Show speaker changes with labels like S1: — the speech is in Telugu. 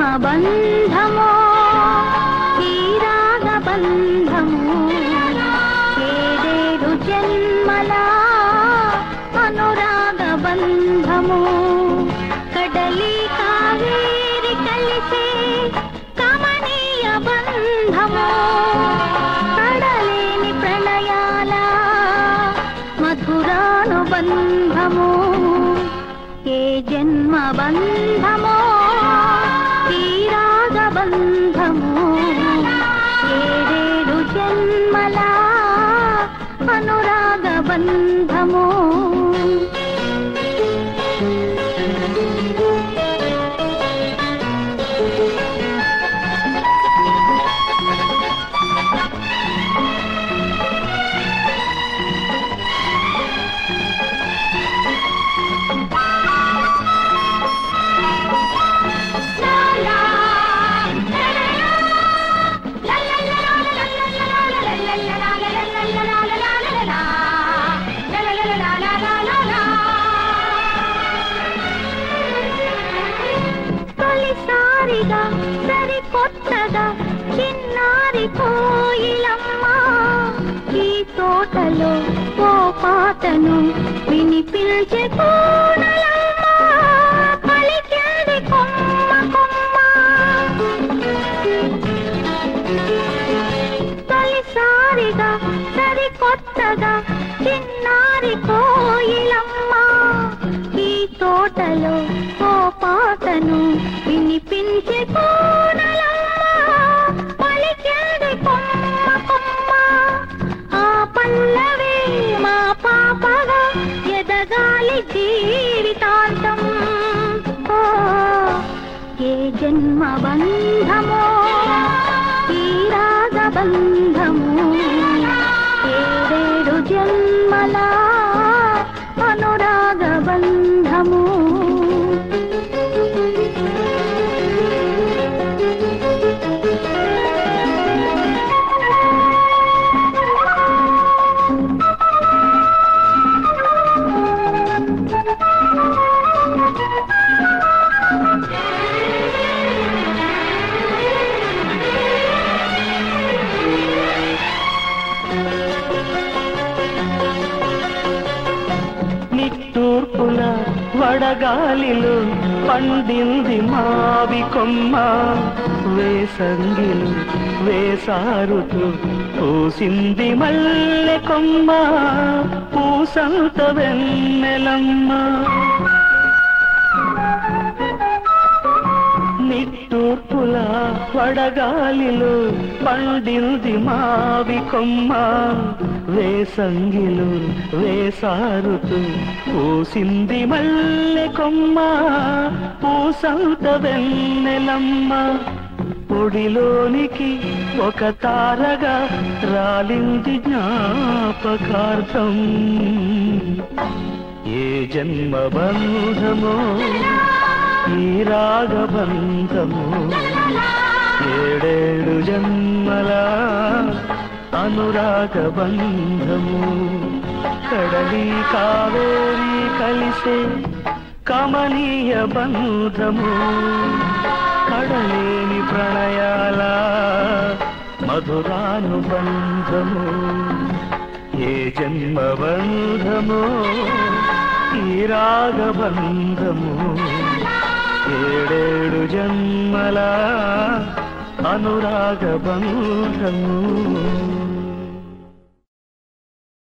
S1: బంధము ఈ రాగ బంధము ఏడేడు జన్మల అనురాగ బంధము కడలి కావేరి కలిసే కమనీయ బంధము కడలేని ప్రణయాల మధురానుబంధము ఏ జన్మ బంధమో ఈ రాగ బంధము ఏడేడు జన్మల అనురాగ బంధము తొలిసారిగా సరికొత్తగా చిన్నారి కోయిలమ్మ ఈ తోటలో ఓ పాటను వినిపించే కోనలమ్మ పలికింది కొమ్మ కొమ్మ తొలిసారిగా సరికొత్తగా చిన్నారి కోయిలమ్మ ఈ తోటలో ఓ పాటను వినిపించే కోనలమ్మ పలికింది కొమ్మ కొమ్మ ఆ పల్లవే మా పాపగా ఎదగాలి జీవితాంతం ఓ ఏ జన్మ బంధమో ఈ రాగ బంధము ఏడేడు జన్మల అనురాగ బంధము
S2: నిట్టూర్పుల వడగాలిలో పండింది మావి కొమ్మ వేసంగిలు వేసారుతూ పూసింది మల్లె కొమ్మ పూసంత వెన్నెలమ్మ నిట్టూర్పుల వడగాలిలో పండింది మావి కొమ్మ వేసంగిలు వేసారుతూ పూసింది మల్లె కొమ్మ పూసంత వెన్నెలమ్మ పొడిలోనికి ఒక తారగా రాలింది జ్ఞాపకార్థం ఏ జన్మ బంధమో ఈ రాగబంధము ఏడేడు జన్మల అనురాగ బంధము కడలి కావేరి కలిసే కమనీయ బంధము కడలేని ప్రణయాల మధురానుబంధము ఏ జన్మ బంధము ఈ రాగబంధము ఏడేడు జన్మల అనురాగ బంధము